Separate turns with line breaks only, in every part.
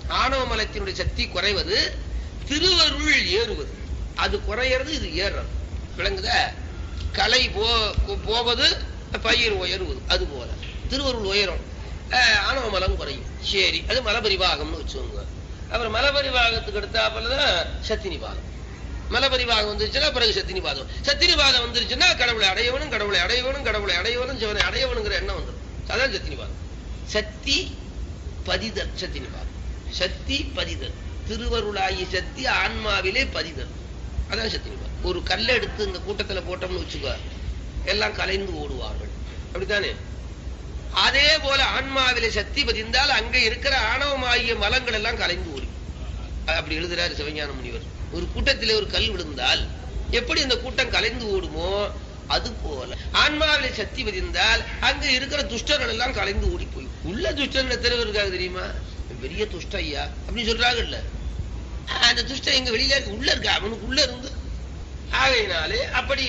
ஆணவ மலத்தினுடைய சக்தி குறைவது திருவருள் ஏறுவது அது குறையிறது இது ஏறுறது விளங்குதா கலை போ போவது பயிர் உயருவது அது போல திருவருள் உயரும் அஹ், ஆணவ மலம் குறையும் சரி அது மலபரிவாகம்னு வச்சுக்கோங்க அப்புறம் மலபரிவாகத்துக்கு அடுத்தாப்புல தான் சத்தினிபாகம் மலபரிவாகம் வந்துருச்சுன்னா பிறகு சத்தினிபாதம் சத்தினிபாதம் வந்துருச்சுன்னா கடவுளை அடையவனும் கடவுளை அடையவனும் கடவுளை அடையவனும் சிவனை அடையவனுங்கிற எண்ணம் வந்துடும் அதான் சத்தினிபாதம் சக்தி பதிதல் சத்தினிபாதம் சக்தி பதிதல் திருவருளாகி சக்தி ஆன்மாவிலே பதிதல் அதான் சத்தினிபாதம் ஒரு கல்லை எடுத்து இந்த கூட்டத்துல போட்டோம்னு வச்சுக்கோ எல்லாம் கலைந்து ஓடுவார்கள் அப்படித்தானே அதே போல ஆன்மாவிலே சக்தி பதிந்தால் அங்க இருக்கிற ஆணவமாகிய மலங்கள் எல்லாம் கலைந்து ஓடி அப்படி எழுதுறாரு சிவஞான முனிவர் ஒரு கூட்டத்திலே ஒரு கல் விழுந்தால் எப்படி அந்த கூட்டம் கலைந்து ஓடுமோ அது போல ஆன்மாவிலே சக்தி பதிந்தால் அங்க இருக்கிற துஷ்டர்கள் எல்லாம் கலைந்து ஓடி போய் உள்ள துஷ்டன் எத்தனை பேர் இருக்காங்க தெரியுமா பெரிய துஷ்ட ஐயா அப்படின்னு சொல்றாங்கல்ல அந்த துஷ்டம் எங்க வெளியில இருக்கு உள்ள இருக்கு அவனுக்கு உள்ள இருந்து ஆகையினாலே அப்படி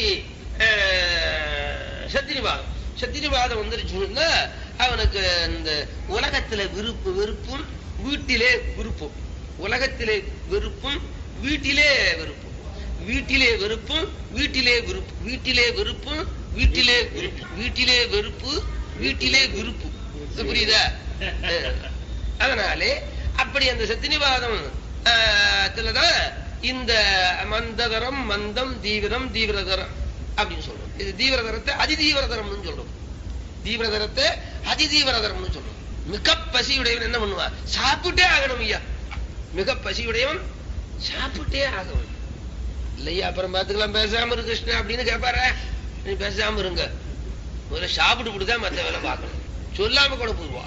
அஹ், சத்திரிவாதம் சத்திரிவாதம் வந்துருச்சுன்னா அவனுக்கு இந்த உலகத்துல விருப்பு வெறுப்பும் வீட்டிலே விருப்பம் உலகத்திலே வெறுப்பும் வீட்டிலே வெறுப்பும் வீட்டிலே வெறுப்பும் வீட்டிலே விருப்பு வீட்டிலே வெறுப்பும் வீட்டிலே விருப்பு வீட்டிலே வெறுப்பு வீட்டிலே விருப்பு இது புரியுதா அஹ். அதனாலே அப்படி அந்த சத்தினிவாதம் ஆஹ், துலதான் இந்த மந்ததரம் மந்தம் தீவிரம் தீவிரதரம் அப்படின்னு சொல்றோம் இது தீவிரதரத்தை அதிதீவிரதரம்னு சொல்றோம் தீவிரதரத்தை அதிதீவிரதரம்னு சொல்றோம் மிக பசியுடையவன் என்ன பண்ணுவான் சாப்பிட்டே ஆகணும் ஐயா மிக பசியுடையவன் சாப்பிட்டே ஆகணும் இல்லையா அப்புறம் பாத்துக்கலாம் பேசாம இரு கிருஷ்ணா அப்படின்னு கேட்பாரா நீ பேசாம இருங்க முதல்ல சாப்பிட்டு தான் மத்த வேலை பார்க்கணும் சொல்லாம கூட போடுவா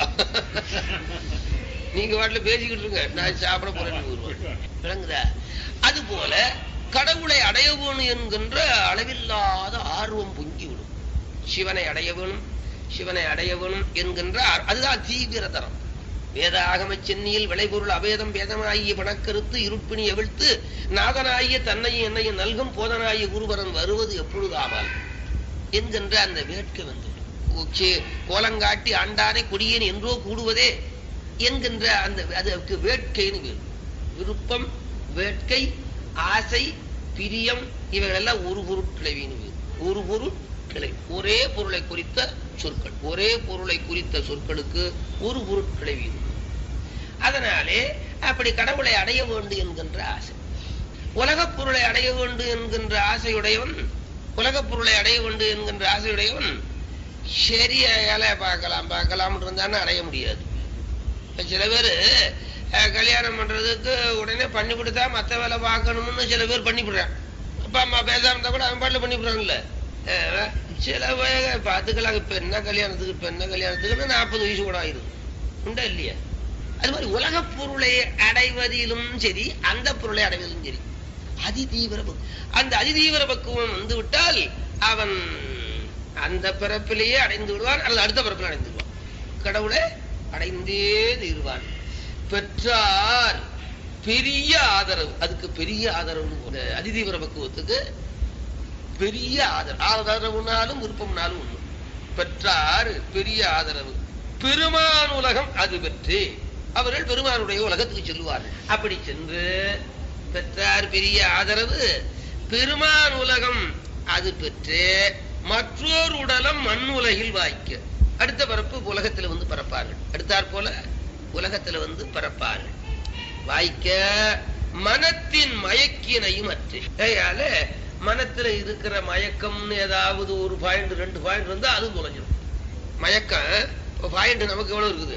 நீங்க வாட்டுல பேசிக்கிட்டு இருங்க நான் சாப்பிட போறேன்னு போடுவேன் விளங்குதா அது போல கடவுளை அடைய வேணும் என்கின்ற அளவில்லாத ஆர்வம் பொங்கிவிடும் சிவனை அடைய வேணும் சிவனை அடைய வேணும் என்கின்ற ஆர்- அதுதான் தீவிரதரம் வேதாகம சென்னியில் விளைபொருள் அவேதம் வேதமாகிய பணக்கருத்து இருப்பினி எவிழ்த்து நாதனாகிய தன்னையும் என்னையும் நல்கும் போதனாகிய குருவரன் வருவது எப்பொழுதாமல் என்கின்ற அந்த வேட்கை வந்து கோலங்காட்டி ஆண்டானை கொடியேன் என்றோ கூடுவதே என்கின்ற அந்த அதுக்கு வேட்கைன்னு பேரு. விருப்பம் வேட்கை ஆசை பிரியம் இவைகள் எல்லாம் ஒரு பொருட்கிழவின்னு பேரு. ஒரு பொருள் கிளை ஒரே பொருளை குறித்த சொற்கள் ஒரே பொருளை குறித்த சொற்களுக்கு ஒரு பொருட்கிழவி அதனாலே அப்படி கடவுளை அடைய வேண்டும் என்கின்ற ஆசை உலகப் பொருளை அடைய வேண்டும் என்கின்ற ஆசையுடையவன் உலகப் பொருளை அடைய வேண்டும் என்கின்ற ஆசையுடையவன் சரி வேலையை பார்க்கலாம் பார்க்கலாம் இருந்தான்னு அடைய முடியாது இப்ப சில பேர் கல்யாணம் பண்றதுக்கு உடனே பண்ணி கொடுத்தா மத்த வேலை பார்க்கணும்னு சில பேர் பண்ணிவிடுறான் அப்பா அம்மா பேசாம இருந்தா கூட அவன் பாட்டுல பண்ணிவிடுறாங்கல்ல அஹ் சில வய- பார்த்துக்கலாம் இப்ப என்ன கல்யாணத்துக்கு இப்ப என்ன கல்யாணத்துக்குன்னு நாற்பது வயசு கூட ஆயிரும் உண்டா இல்லையா அது மாதிரி உலகப் பொருளை அடைவதிலும் சரி அந்த பொருளை அடைவதிலும் சரி அதிதீவிர பக்கு- அந்த அதிதீவிர பக்குவம் வந்து விட்டால் அவன் அந்த பிறப்பிலேயே அடைந்து விடுவான் அல்லது அடுத்த பிறப்பில் அடைந்து விடுவான் கடவுளை அடைந்தே தீர்வான் பெற்றார் பெரிய ஆதரவு அதுக்கு பெரிய ஆதரவு இந்த அதிதீவிர பக்குவத்துக்கு பெரிய ஆதரவு ஆதரவுனாலும் விருப்பம்னாலும் ஒண்ணு பெற்றார் பெரிய ஆதரவு பெருமான் உலகம் அது பெற்று அவர்கள் பெருமானுடைய உலகத்துக்கு செல்வார்கள் அப்படி சென்று பெற்றார் பெரிய ஆதரவு பெருமான் உலகம் அது பெற்று மற்றொரு உடலம் மண் உலகில் வாய்க்க அடுத்த பரப்பு உலகத்துல வந்து பரப்பார்கள் அடுத்தாற் போல உலகத்துல வந்து பரப்பார்கள் வாய்க்க மனத்தின் மயக்கினையும் அற்று அதனால மனத்துல இருக்கிற மயக்கம்னு ஏதாவது ஒரு பாயிண்ட் ரெண்டு பாயிண்ட் இருந்தா அது தொலைஞ்சிடும் மயக்கம் பாயிண்ட் நமக்கு எவ்வளவு இருக்குது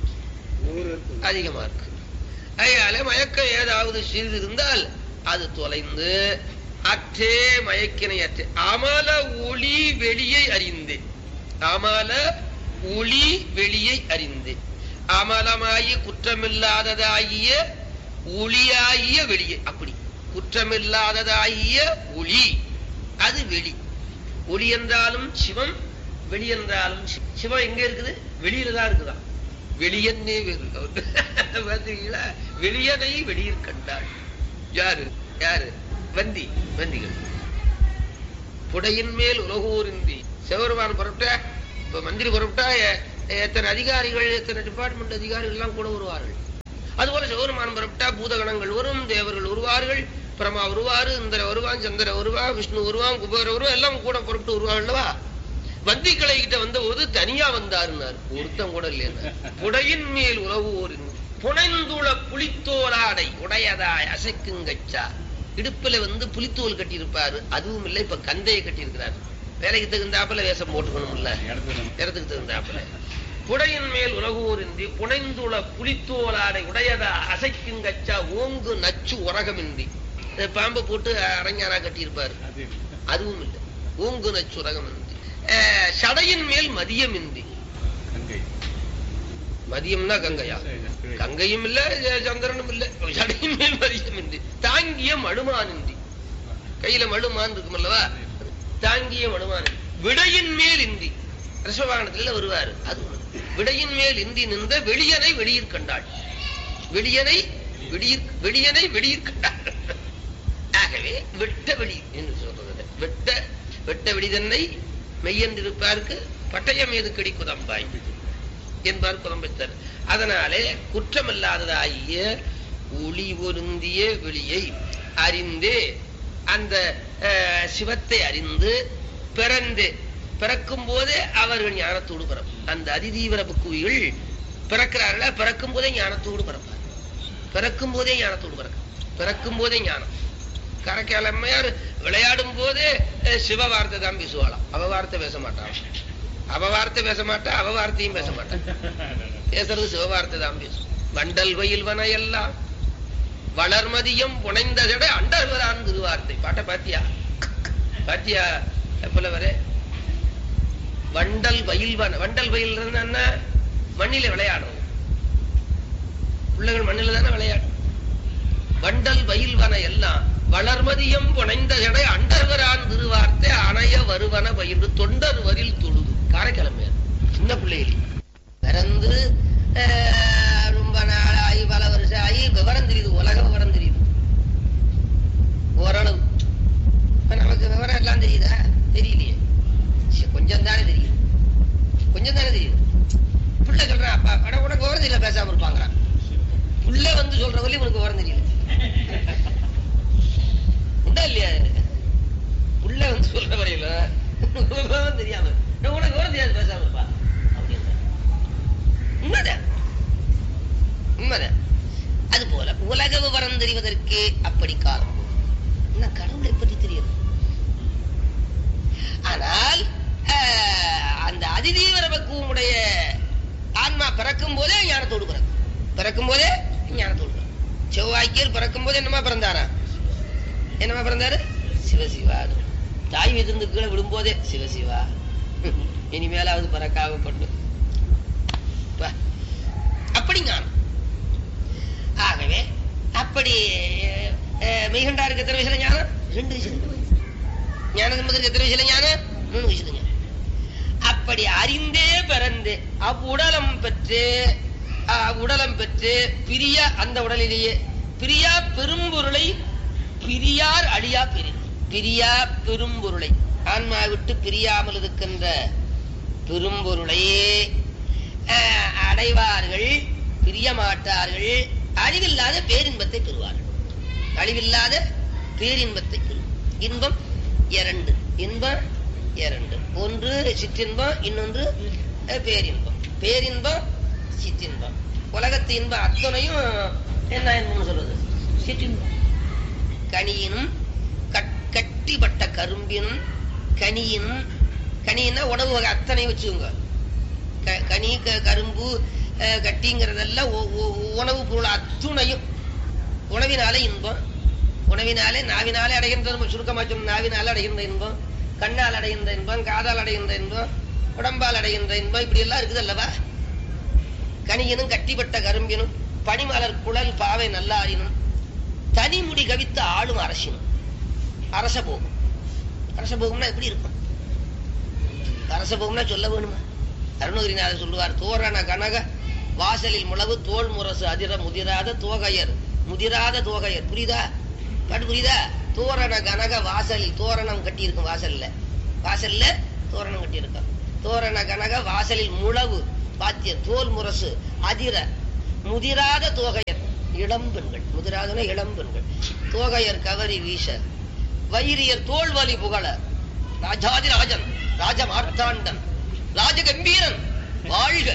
அதிகமா இருக்கு அதனால மயக்கம் ஏதாவது சிறிது இருந்தால் அது தொலைந்து அற்றே மயக்கினை அற்றே அமல ஒளி வெளியை அறிந்து அமல ஒளி வெளியை அறிந்து அமலமாகிய குற்றமில்லாததாகிய ஒளியாகிய வெளியே அப்படி குற்றமில்லாததாகிய ஒளி அது வெளி ஒளி என்றாலும் சிவம் வெளி என்றாலும் சி- சிவம் எங்க இருக்குது வெளியில தான் இருக்குதான் வெளியன்னே வேறு பார்த்தீங்களா வெளியனை வெளியில் கண்டாள் யாரு யாரு வந்தி வந்திகள் புடையின் மேல் உலகூரின்றி சிவபெருமான் புறப்பட்டா இப்ப மந்திரி புறப்பட்டா எ- எத்தனை அதிகாரிகள் எத்தனை டிபார்ட்மெண்ட் அதிகாரிகள் எல்லாம் கூட வருவார்கள் அதுபோல சிவபெருமான் புறப்பட்டா பூதகணங்கள் வரும் தேவர்கள் வருவார்கள் பிரமா வருவாரு இந்திர வருவான் சந்திர வருவான் விஷ்ணு வருவான் குபேர வருவான் எல்லாம் கூட புறப்பட்டு வருவாங்க அல்லவா வந்திகளை கிட்ட வந்த போது தனியா வந்தாருன்னார் ஒருத்தன் கூட இல்லையா புடையின் மேல் உறவு ஒரு புனைந்துள புலித்தோலாடை உடையதாய் அசைக்குங்கச்சா இடுப்புல வந்து புலித்தோல் கட்டியிருப்பாரு அதுவும் இல்லை இப்ப கந்தையை கட்டியிருக்கிறாரு வேலைக்கு தகுந்தாப்புல வேஷம் போட்டுக்கணும் இல்ல இடத்துக்கு தகுந்தாப்புல புடையின் மேல் உலகூரின்றி புனைந்துள புலித்தோலாடை உடையதா அசைக்குங்கச்சா ஓங்கு நச்சு உரகமின்றி இந்த பாம்பை போட்டு அரஞ்சாரா கட்டியிருப்பாரு அதுவும் இல்லை ஓங்கு நச்சு உரகமின்றி அஹ், சடையின் மேல் மதியமின்றி மதியம்னா கங்கையா கங்கையும் இல்ல அஹ், சந்திரனும் இல்ல சடையின் மேல் மதியமின்றி தாங்கிய மழுமானின்றி கையில மழுமான் இருக்கும் அல்லவா தாங்கிய மழுமான் விடையின் மேல் இந்தி ரிஷவாகனத்துல வருவாரு அது ஒண்ணு. விடையின் மேல் இந்தி நின்ற வெளியனை வெளியிற் கண்டாள் வெளியனை வெளியிற் வெளியனை வெளியிற் கண்டாள் ஆகவே வெட்ட வெளி என்று சொல்றது வெட்ட வெட்ட வெளி தன்னை மெய்யென்றிருப்பாருக்கு பட்டயம் ஏது கடி குதம்பாய் என்பார் குதம்பைத்தர் அதனாலே குற்றமில்லாததாகிய ஒளி பொருந்திய வெளியை அறிந்தே அந்த அஹ், சிவத்தை அறிந்து பிறந்து பிறக்கும் போதே அவர்கள் ஞானத்தோடு பிறப்பார் அந்த அதிதீவிர புக்குவிகள் பிறக்கிறார்களா பிறக்கும் போதே ஞானத்தோடு பிறப்பார் பிறக்கும் போதே ஞானத்தோடு பிறக்க பிறக்கும் போதே ஞானம் கரக்கிழமையார் விளையாடும் போதே அஹ், சிவ வார்த்தை தான் பேசுவாளாம் அவ வார்த்தை பேச மாட்டான் அவ வார்த்தை பேச மாட்டா அவ வார்த்தையும் பேச மாட்டான் பேசுறது சிவவார்த்தை தான் பேசும் வண்டல் வயல்வன எல்லாம் வளர்மதியம் புனைந்ததிட அண்டர்வரான் திருவார்த்தை பாட்டை பாத்தியா பாத்தியா எப்பல வர வண்டல் வயல்வன வண்டல் வயல் என்ன மண்ணில விளையாடும் பிள்ளைகள் மண்ணில தானே விளையாடும் வண்டல் வயல்வன எல்லாம் வளர்மதியம் புனைந்த ஜடை அண்டர்வரான் திருவார்த்தை அணைய வருவன பயின்று தொண்டர் வரில் தொழுது காரைக்கிழமையார் சின்ன பிள்ளைகளி பிறந்து அஹ், ரொம்ப நாளாகி பல வருஷம் ஆகி விவரம் தெரியுது உலக விவரம் தெரியுது ஓரளவு இப்ப நமக்கு விவரம் எல்லாம் தெரியுதா தெரியலையே சரி, கொஞ்சம் தானே தெரியுது கொஞ்சம் தானே தெரியுது பிள்ளை சொல்றான் அப்பா அட உனக்கு விவரம் தெரியல பேசாம இருப்பாங்கிறான் புள்ள வந்து சொல்ற வரையும் உனக்கு விவரம் தெரியல உண்டா இல்லையா புள்ள வந்து சொல்ற வரையில உனக்கு விவரம் தெரியாம நான் உனக்கு விவரம் தெரியாது பேசாம இருப்பா அப்படின்னா உண்மைதான் உண்மைதான் அது போல உலக விவரம் தெரிவதற்கு அப்படி காரணம் என்ன கடவுளை பற்றி தெரியும் ஆனால் ஆஹ், அந்த அதிதீவிர பக்குவமுடைய ஆன்மா பிறக்கும் போதே ஞானத்தோடு பிறக்கும் பிறக்கும் போதே ஞானத்தோடு பிறக்கும் செவ்வாய்க்கியர் பிறக்கும் போதே என்னமா பிறந்தாரா என்னமா பிறந்தாரு சிவசிவா தாய் வீட்டிலிருந்து கீழே விடும்போதே சிவசிவா இனிமேலாவது பிறக்காம பண்ணு பா. அப்படி ஞானம் ஆகவே அப்படி அஹ், மெய்கண்டாருக்கு எத்தனை வயசுல ஞானம் ரெண்டு வயசுல ஞான சம்பந்தருக்கு எத்தனை வயசுல ஞானம் மூணு வயசுல ஞானம் அப்படி அறிந்தே பிறந்து அவ்வுடலம் பெற்று அவ்வுடலம் பெற்று பிரிய அந்த உடலிலேயே பிரியா பெரும்பொருளை பிரியார் அழியா பெரி பிரியா பெரும்பொருளை ஆன்மா விட்டு பிரியாமல் இருக்கின்ற பெரும்பொருளை அஹ், அடைவார்கள் பிரிய மாட்டார்கள் அழிவில்லாத பேரின்பத்தை பெறுவார்கள் அழிவில்லாத பேரின்பத்தை பெறும் இன்பம் இரண்டு இன்பம் இரண்டு ஒன்று சிற்றின்பம் இன்னொன்று அஹ், பேரின்பம் பேரின்பம் சிற்றின்பம் உலகத்து இன்பம் அத்தனையும் என்ன இன்பம்னு சொல்றது சிற்றின்பம் கனியினும் கட்- கட்டிப்பட்ட கரும்பினும் கனியினும் கனின்னா உணவு வகை அத்தனை வச்சுக்கோங்க க- கனி க- கரும்பு அஹ், கட்டிங்கிறதெல்லாம் ஒ- ஒ- உணவு பொருள் அத்துணையும் உணவினாலே இன்பம் உணவினாலே நாவினாலே அடைகின்ற நம்ம சுருக்கமா சொன்ன நாவினால அடைகின்ற இன்பம் கண்ணால் அடைகின்ற இன்பம் காதால் அடைகின்ற இன்பம் உடம்பால் அடைகின்ற இன்பம் இப்படி எல்லாம் இருக்குது அல்லவா கனியினும் கட்டிப்பட்ட கரும்பினும் பனிமலர் குழல் பாவை நல்லாரினும் தனிமுடி கவித்து ஆளும் அரசினும் அரச போகும் அரச போகும்னா எப்படி இருக்கும் அரச போகும்னா சொல்ல வேணுமா அருணகிரிநாதர் சொல்லுவார் தோரண கனக வாசலில் முளவு தோல் முரசு அதிர முதிராத தோகையர் முதிராத தோகையர் புரியுதா பாட்டு புரியுதா தோரண கனக வாசலில் தோரணம் கட்டி இருக்கும் வாசல்ல வாசல்ல தோரணம் கட்டி இருக்கும் தோரண கனக வாசலில் முளவு பாத்திய தோல் முரசு அதிர முதிராத தோகையர் இளம் பெண்கள் முதிராதன இளம் பெண்கள் தோகையர் கவரி வீச வைரியர் தோல்வலி புகழ ராஜாதி ராஜன் ராஜ மார்த்தாண்டன் ராஜகம்பீரன் வாழ்க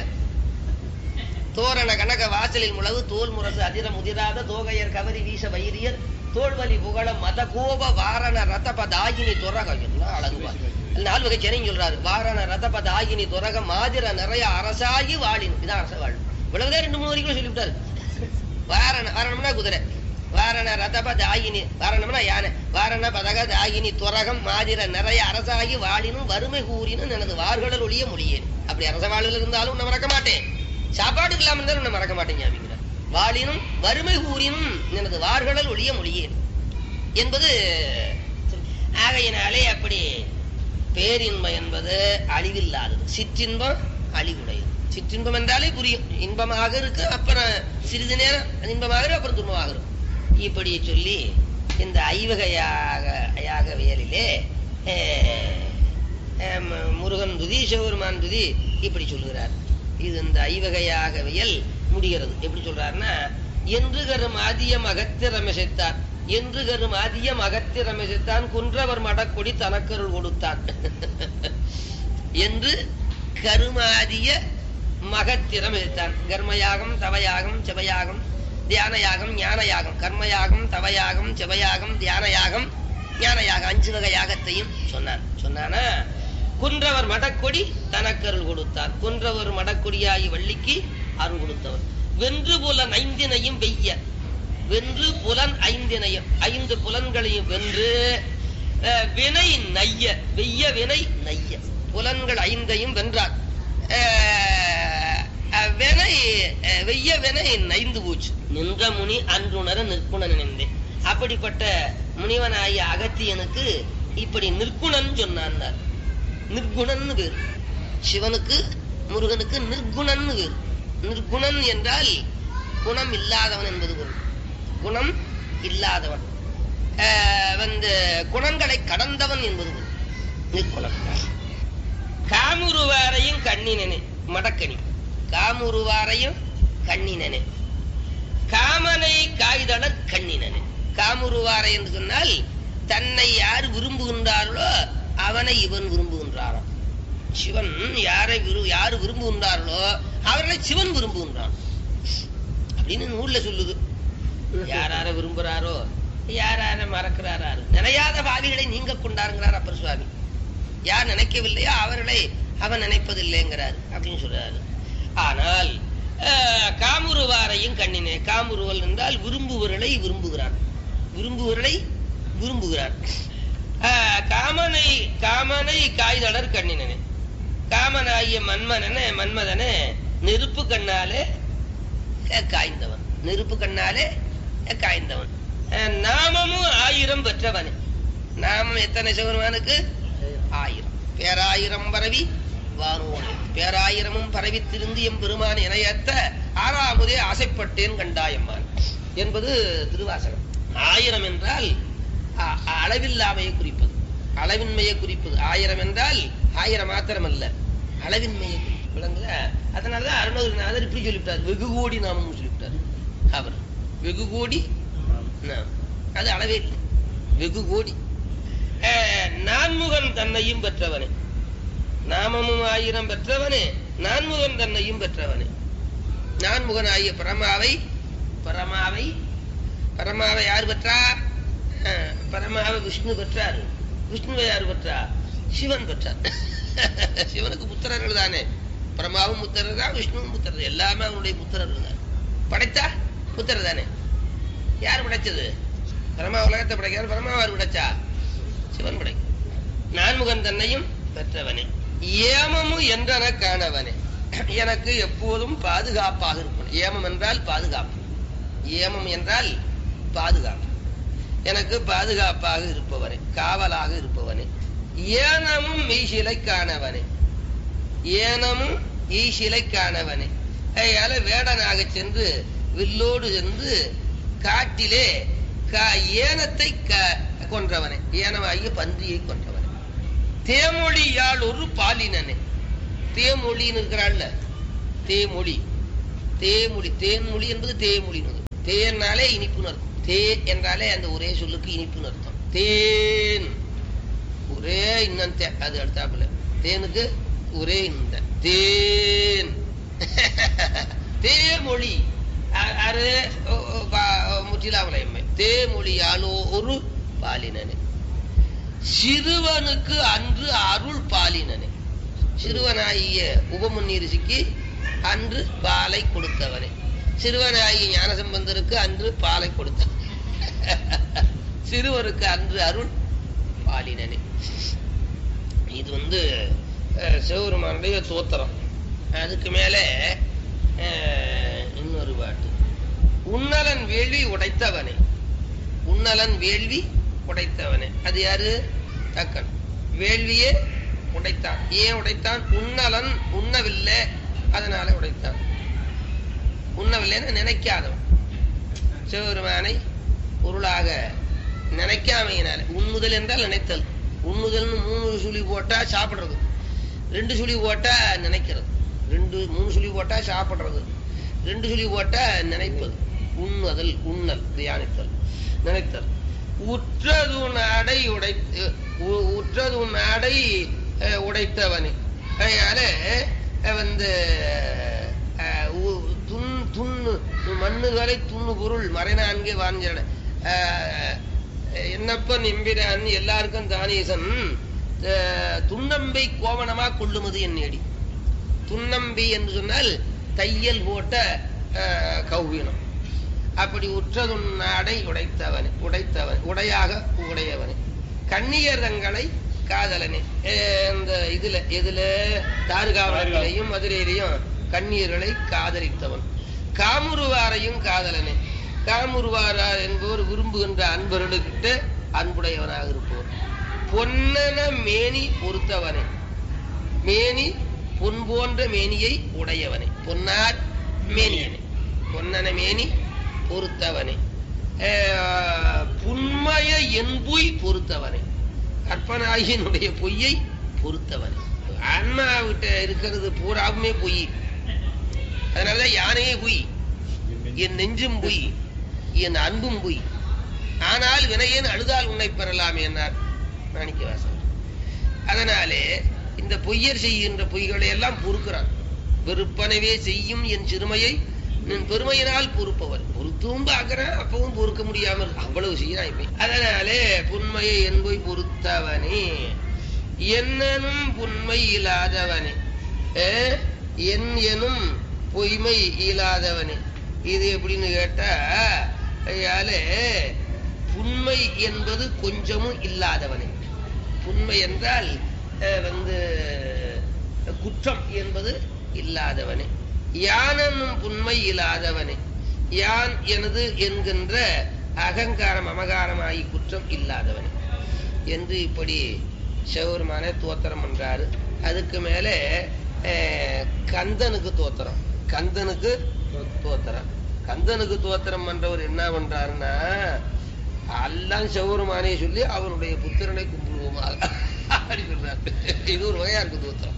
தோரண கனக வாசலில் முழவு தோல் முரசு அதிர முதிராத தோகையர் கவரி வீச வைரியர் தோல்வலி புகழ மத கோப வாரண ரதப தாகினி துரக என்ன அழகுவா நாலு வகை சென்னை சொல்றாரு வாரண ரதப தாகினி துரக மாதிர நிறைய அரசாகி வாழின் இதான் அரச வாழ் இவ்வளவுதான் ரெண்டு மூணு வரைக்கும் சொல்லிவிட்டாரு வாரண வாரணம்னா குதிரை வாரண ரதப தாயினி வாரணம்னா யானை வாரண பதக தாயினி துரகம் மாதிர நிறைய அரசாகி வாழினும் வறுமை கூறினும் எனது வார்கடல் ஒளிய மொழியேன் அப்படி அரச வாழ்வில் இருந்தாலும் உன்னை மறக்க மாட்டேன் சாப்பாட்டுக்கு இல்லாம இருந்தாலும் உன்னை மறக்க மாட்டேன் ஞாபகம் வாழினும் வறுமை கூறினும் எனது வார்கடல் ஒளிய மொழியேன் என்பது ஆகையினாலே அப்படி பேரின்பம் என்பது அழிவில்லாதது சிற்றின்பம் அழிவுடையது சிற்றின்பம் என்றாலே புரியும் இன்பமாக இருக்கு அப்புறம் சிறிது நேரம் அது இன்பமாக இருக்கு அப்புறம் துன்பமாக இருக்கும் இப்படி சொல்லி இந்த ஐவகையாக யாகவியலிலே அஹ், அஹ், மு- முருகன் துதி சிவபெருமான் துதி இப்படி சொல்லுகிறார் இது இந்த ஐவகையாகவியல் முடிகிறது எப்படி சொல்றாருன்னா என்று கரும் ஆதியம் அகத்திரமிசைத்தான் என்று கரும் ஆதியம் அகத்திரமிசைத்தான் குன்றவர் மடக்கொடி தனக்கருள் கொடுத்தான் என்று கருமாதிய மகத்திரம் எடுத்தான் கர்மயாகம் தவயாகம் செவயாகம் தியானயாகம் ஞானயாகம் கர்மயாகம் தவயாகம் செவயாகம் தியானயாகம் ஞானயாகம் அஞ்சு வகை யாகத்தையும் சொன்னான் சொன்னானா குன்றவர் மடக்கொடி தனக்கருள் கொடுத்தார் குன்றவர் மடக்கொடியாகி வள்ளிக்கு அருள் கொடுத்தவர் வென்று புலன் ஐந்தினையும் வெய்ய வென்று புலன் ஐந்தினையும் ஐந்து புலன்களையும் வென்று அஹ், வினை நைய வெய்ய வினை நைய புலன்கள் ஐந்தையும் வென்றார் அஹ், அஹ், வினை அஹ், வெய்ய வினை நைந்து போச்சு நின்ற முனி அன்றுணர நிற்குணன் நினைந்தேன் அப்படிப்பட்ட முனிவனாகிய அகத்தியனுக்கு இப்படி நிற்குணன் சொன்னான் நிர்குணன்னு பேர் சிவனுக்கு முருகனுக்கு நிர்குணன்னு பேர் நிர்குணன் என்றால் குணம் இல்லாதவன் என்பது பொருள் குணம் இல்லாதவன் ஆஹ் வந்து குணங்களை கடந்தவன் என்பது பொருள் நிற்குணம் காமுருவாரையும் கண்ணினனே மடக்கணி காமுருவாரையும் கண்ணினனே காமனை காய்தளர் கண்ணினனே காமுருவாரை என்று சொன்னால் தன்னை யார் விரும்புகின்றார்களோ அவனை இவன் விரும்புகின்றாராம் சிவன் யாரை விரு யாரு விரும்புகின்றார்களோ அவர்களை சிவன் விரும்புகின்றான் அப்படின்னு நூல்ல சொல்லுது யார் யார விரும்புறாரோ யார் யார மறக்கிறாரோ நினையாத பாவிகளை நீங்க கொண்டாருங்கிறார் அப்பர் சுவாமி யார் நினைக்கவில்லையோ அவர்களை அவன் நினைப்பதில்லைங்கிறார் அப்படின்னு சொல்றாரு ஆனால் அஹ், காமுருவாரையும் கண்ணினே காமுருவல் என்றால் விரும்புவர்களை விரும்புகிறான் விரும்புவர்களை விரும்புகிறான் அஹ், காமனை காமனை காய்தளர் கண்ணினனே காமனாகிய மன்மனனே மன்மதனே நெருப்பு கண்ணாலே அஹ், காய்ந்தவன் நெருப்பு கண்ணாலே அஹ், காய்ந்தவன் அஹ், நாமமும் ஆயிரம் பெற்றவனே நாமம் எத்தனை சிவருமானுக்கு ஆயிரம் பேராயிரம் பரவி வானோனே பேராயிரமும் பரவி திருந்து எம் பெருமான் இணையத்த ஆறாமுதே ஆசைப்பட்டேன் கண்டாயம்மான் என்பது திருவாசகம் ஆயிரம் என்றால் அ- அளவில்லாமையை குறிப்பது அளவின்மையை குறிப்பது ஆயிரம் என்றால் ஆயிரம் மாத்திரம் அல்ல அளவின்மையை குறிப்பது விளங்குதா அதனாலதான் அருணகிரிநாதர் இப்படி சொல்லிவிட்டார் வெகு கோடி நாமம் சொல்லிவிட்டார் அவர் வெகு கோடி நாமம். அது அளவே இல்லை வெகு கோடி அஹ், நான்முகன் தன்னையும் பெற்றவனே நாமமும் ஆயிரம் பெற்றவனே நான்முகன் தன்னையும் பெற்றவனே நான்முகன் ஆகிய பரமாவை பரமாவை பரமாவை யார் பெற்றா அஹ், பரமாவை விஷ்ணு பெற்றார் விஷ்ணுவை யார் பெற்றா சிவன் பெற்றார் சிவனுக்கு புத்திரர்கள் தானே பரமாவும் புத்திரர் தான் விஷ்ணுவும் புத்திரர் எல்லாமே அவனுடைய புத்திரர்கள் தான் படைத்தா புத்திரர் தானே யார் படைச்சது பரமா உலகத்தை படைக்கிறார் பரமாவார் படைச்சா சிவன் படை நான்முகன் தன்னையும் பெற்றவனே ஏமமும் என்றன காணவனே எனக்கு எப்போதும் பாதுகாப்பாக இருப்பவன் ஏமம் என்றால் பாதுகாப்பு ஏமம் என்றால் பாதுகாப்பு எனக்கு பாதுகாப்பாக இருப்பவனே காவலாக இருப்பவனே ஏனமும் மெய்சிலை காணவனே ஏனமும் ஈசிலை காணவனே அதனால வேடனாக சென்று வில்லோடு சென்று காட்டிலே கா- ஏனத்தை க- கொன்றவனே ஏனமாகிய பன்றியை கொன்றவனே தேமொழியால் ஒரு பாலினனே தேமொழின்னு இருக்கிறாள்ல தேமொழி தேமொழி தேன்மொழி என்பது தேமொழி தேன்னாலே இனிப்புன்னு அர்த்தம் தே என்றாலே அந்த ஒரே சொல்லுக்கு இனிப்புன்னு அர்த்தம் தேன் ஒரே இன்னம் தே அது அடுத்தாப்புல தேனுக்கு ஒரே இந்த தேன் தேமொழி அ- அரு ஒ- ஒ- பா- முற்றிலாமலையம்மை தேமொழியாலோ ஒரு பாலினனே சிறுவனுக்கு அன்று அருள் பாலினனே சிறுவனாகிய உபமுன்னி ரிஷிக்கு அன்று பாலை கொடுத்தவனே சிறுவனாகிய ஞானசம்பந்தருக்கு அன்று பாலை கொடுத்தவன் சிறுவருக்கு அன்று அருள் பாலினனே இது வந்து அஹ், சிவபெருமானுடைய தோத்திரம் அதுக்கு மேலே அஹ், இன்னொரு பாட்டு உன்னலன் வேள்வி உடைத்தவனே உன்னலன் வேள்வி உடைத்தவனே அது யாரு தக்கன் வேள்வியே உடைத்தான் ஏன் உடைத்தான் உன்னலன் உண்ணவில்லை அதனால உடைத்தான் உண்ணவில்லைன்னு நினைக்காதவன் சிவபெருமானை பொருளாக நினைக்காமையினால உண்ணுதல் என்றால் நினைத்தல் உண்ணுதல்னு மூணு சுழி போட்டா சாப்பிடுறது ரெண்டு சுழி போட்டா நினைக்கிறது ரெண்டு மூணு சுழி போட்டா சாப்பிடுறது ரெண்டு சுழி போட்டா நினைப்பது உண்ணுதல் உண்ணல் தியானித்தல் நினைத்தல் உற்றது நாடை உடை உ- உற்றது நாடை அஹ், உடைத்தவனே அதனால அஹ், வந்து அஹ், உ- துன் துண்ணு மண்ணுகளை துண்ணு பொருள் மறைநான்கே வாஞ்சன என்னப்பன் எம்பிரான் எல்லாருக்கும் தானேசன் அஹ், துன்னம்பை கோவணமா கொள்ளுமது என் நேடி துன்னம்பி என்று சொன்னால் தையல் போட்ட அஹ், கௌவீனம் அப்படி உற்றதுன் நாடை உடைத்தவனே உடைத்தவன் உடையாக உடையவனே கண்ணியர் தங்களை காதலனே அஹ் இந்த இதுல இதுல தாருகாவலத்திலையும் மதுரையிலையும் கண்ணியர்களை காதலித்தவன் காமுருவாரையும் காதலனே காமுருவாரார் என்பவர் விரும்புகின்ற அன்பர்களுக்கிட்ட அன்புடையவனாக இருப்பவர் பொன்னன மேனி பொறுத்தவனே மேனி பொன் போன்ற மேனியை உடையவனே பொன்னார் மேனியனே பொன்னன மேனி பொறுத்தவனே அஹ், புன்மய என்புய் பொறுத்தவனே கற்பனாயினுடைய பொய்யை பொறுத்தவனே ஆன்மாவிட்ட இருக்கிறது பூராவுமே பொய் அதனாலதான் யானையே பொய் என் நெஞ்சும் பொய் என் அன்பும் பொய் ஆனால் வினையேன் அழுதால் உன்னை பெறலாம் என்னார் மாணிக்கவாசகர் அதனாலே இந்த பொய்யர் செய்கின்ற பொய்களை எல்லாம் பொறுக்கிறான் வெறுப்பனவே செய்யும் என் சிறுமையை நின் பெருமையினால் பொறுப்பவர் பொறுத்தும் பார்க்கிறேன் அப்பவும் பொறுக்க முடியாமல் அவ்வளவு செய்யறான் இப்ப அதனாலே புண்மையை என்போய் பொறுத்தவனே என்னனும் புண்மை இல்லாதவனே ஏ, என் எனும் பொய்மை இல்லாதவனே இது எப்படின்னு கேட்டா ஐயாலே புண்மை என்பது கொஞ்சமும் இல்லாதவனே புண்மை என்றால் அஹ், வந்து குற்றம் என்பது இல்லாதவனே யானென்னும் புண்மை இல்லாதவனே யான் எனது என்கின்ற அகங்காரம் அமகாரமாகி குற்றம் இல்லாதவனே என்று இப்படி சிவபெருமான தோத்திரம் பண்றாரு அதுக்கு மேலே அஹ், கந்தனுக்கு தோத்திரம் கந்தனுக்கு தோத்திரம் கந்தனுக்கு தோத்திரம் பண்றவர் என்ன பண்றாருன்னா எல்லாம் சிவபெருமானே சொல்லி அவனுடைய புத்திரனை கும்பிடுவோமாக அப்படி சொல்றாரு இது ஒரு வகையா இருக்கு தோத்திரம்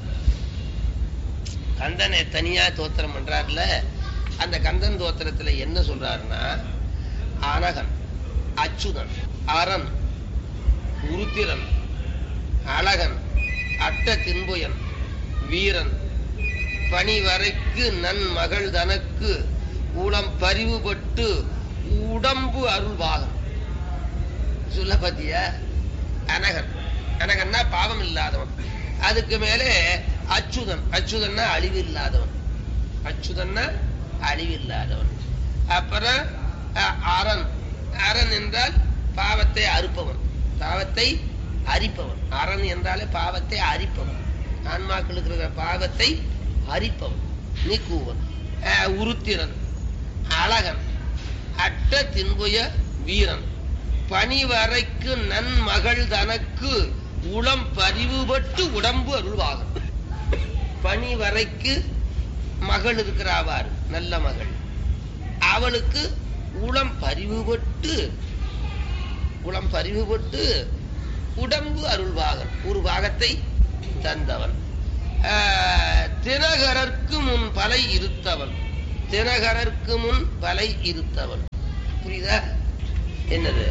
கந்தனை தனியா தோத்திரம் பண்றாருல அந்த கந்தன் தோத்திரத்துல என்ன சொல்றாருன்னா அனகன் அச்சுதன் அரண் உருத்திரன் அழகன் அட்ட தின்புயன் வீரன் பணிவரைக்கு நன் மகள் தனக்கு உளம் பரிவுபட்டு உடம்பு அருள்வாகன் சொல்ல பாத்தியா அனகன் அனகன்னா பாவம் இல்லாதவன் அதுக்கு மேலே அச்சுதன் அச்சுதன்னா அழிவு இல்லாதவன் அச்சுதன்னா அழிவு இல்லாதவன் அப்புறம் அ- அரண் அரண் என்றால் பாவத்தை அறுப்பவன் பாவத்தை அரிப்பவன் அரண் என்றாலே பாவத்தை அரிப்பவன் ஆன்மாக்களுக்கு இருக்கிற பாவத்தை அரிப்பவன் நீக்குவன் அஹ், உருத்திரன் அழகன் அட்ட தின்புய வீரன் பணிவரைக்கு நன்மகள் தனக்கு உளம் பரிவுபட்டு உடம்பு அருள்வாகும் பணிவரைக்கு மகள் இருக்கிறாவார் நல்ல மகள் அவளுக்கு உளம் பரிவுபட்டு உளம் பரிவுபட்டு உடம்பு அருள்வாகன் ஒரு பாகத்தை தந்தவன் ஆஹ், தினகரர்க்கு முன் பலை இருத்தவன் தினகரர்க்கு முன் பலை இருத்தவன் புரியுதா என்னது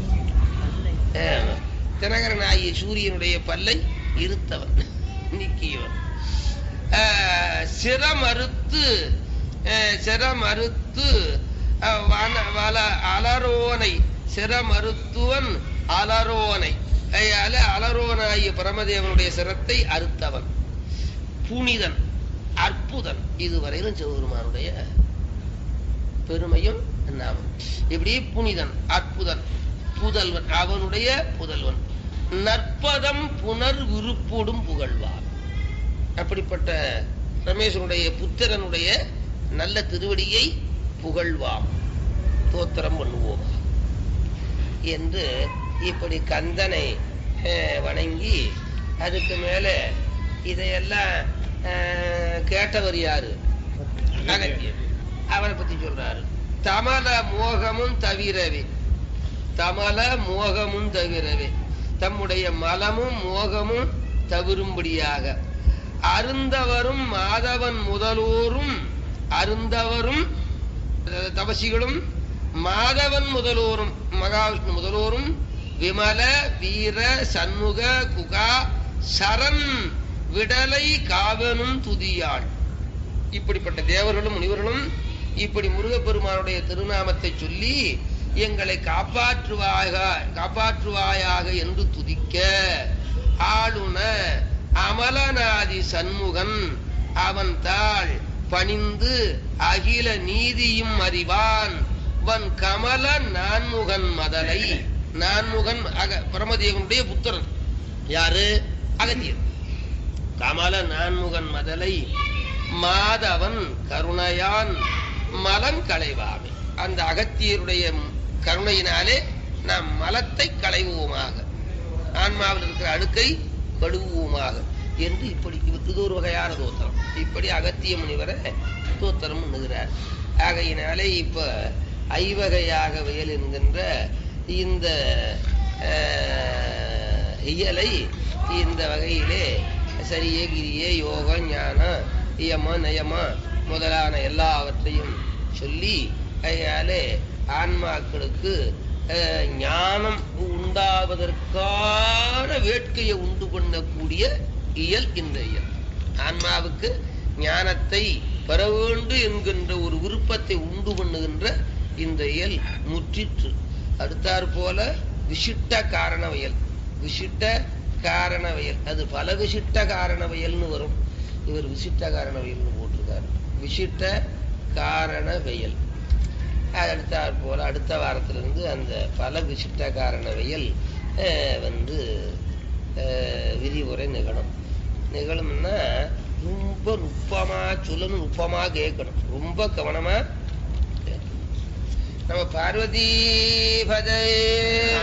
ஆமா. தினகரன் ஆகிய சூரியனுடைய பல்லை இருத்தவன் நீக்கியவன் ஆஹ், சிரமறுத்து ஆஹ், சிரமறுத்து ஆஹ், வன- வல- அலரோனை சிரமறுத்துவன் அலரோனை அதனால அலரோனாகிய பரமதேவனுடைய சிரத்தை அறுத்தவன் புனிதன் அற்புதன் இதுவரையிலும் சிவபெருமானுடைய பெருமையும் நாமம் இப்படி புனிதன் அற்புதன் புதல்வன் அவனுடைய புதல்வன் நற்பதம் புனர் விருப்போடும் புகழ்வார் அப்படிப்பட்ட ரமேசனுடைய புத்திரனுடைய நல்ல திருவடியை புகழ்வாம் தோத்திரம் பண்ணுவோம் என்று இப்படி கந்தனை அஹ், வணங்கி அதுக்கு மேல இதையெல்லாம் அஹ், கேட்டவர் யாரு அகத்தியர் அவரை பத்தி சொல்றாரு தமல மோகமும் தவிரவே தமல மோகமும் தவிரவே தம்முடைய மலமும் மோகமும் தவிரும்படியாக அருந்தவரும் மாதவன் முதலோரும் அருந்தவரும் அஹ், தபசிகளும் மாதவன் முதலோரும் மகாவிஷ்ணு முதலோரும் விமல வீர சண்முக குகா சரண் விடலை காவனும் துதியாள் இப்படிப்பட்ட தேவர்களும் முனிவர்களும் இப்படி முருகப்பெருமானுடைய திருநாமத்தை சொல்லி எங்களை காப்பாற்றுவாயாக காப்பாற்றுவாயாக என்று துதிக்க ஆளுன அமலநாதி சண்முகன் அவன் தாள் பணிந்து அகில நீதியும் அறிவான் வன் கமல நான்முகன் மதலை நான்முகன் அக பரமதேவனுடைய புத்திரன் யாரு அகத்தியர் கமல நான்முகன் மதலை மாதவன் கருணையான் மலம் களைவாமே அந்த அகத்தியருடைய கருணையினாலே நாம் மலத்தை களைவோமாக ஆன்மாவில் இருக்கிற அழுக்கை கழுவுவோமாக என்று இப்படி இது ஒரு வகையான தோத்திரம் இப்படி அகத்திய முனிவரை தோத்திரம் பண்ணுகிறார் ஆகையினாலே இப்ப ஐவகையாக வயல் என்கின்ற இந்த அஹ், இயலை இந்த வகையிலே சரியே கிரியே யோகம் ஞானம் இயம நயம முதலான எல்லாவற்றையும் சொல்லி அதனாலே ஆன்மாக்களுக்கு அஹ், ஞானம் உண்டாவதற்கான வேட்கையை உண்டு பண்ணக்கூடிய இயல் இந்த இயல் ஆன்மாவுக்கு ஞானத்தை பெற வேண்டும் என்கின்ற ஒரு விருப்பத்தை உண்டு பண்ணுகின்ற இந்த இயல் முற்றிற்று அடுத்தாற் போல விசிட்ட காரணவியல் விசிட்ட காரணவியல் அது பல விசிட்ட காரணவியல்னு வரும் இவர் விசிட்ட காரணவியல்னு போட்டிருக்காரு விசிட்ட காரணவியல் அது அடுத்தாற் போல அடுத்த வாரத்திலிருந்து அந்த பல விசிட்ட காரணவியல் அஹ், வந்து அஹ், விரிவுரை நிகழும் நிகழும்னா ரொம்ப நுட்பமா சொல்லணும் நுட்பமா கேட்கணும் ரொம்ப கவனமா கேட்கணும். நம்ம பார்வதி பதே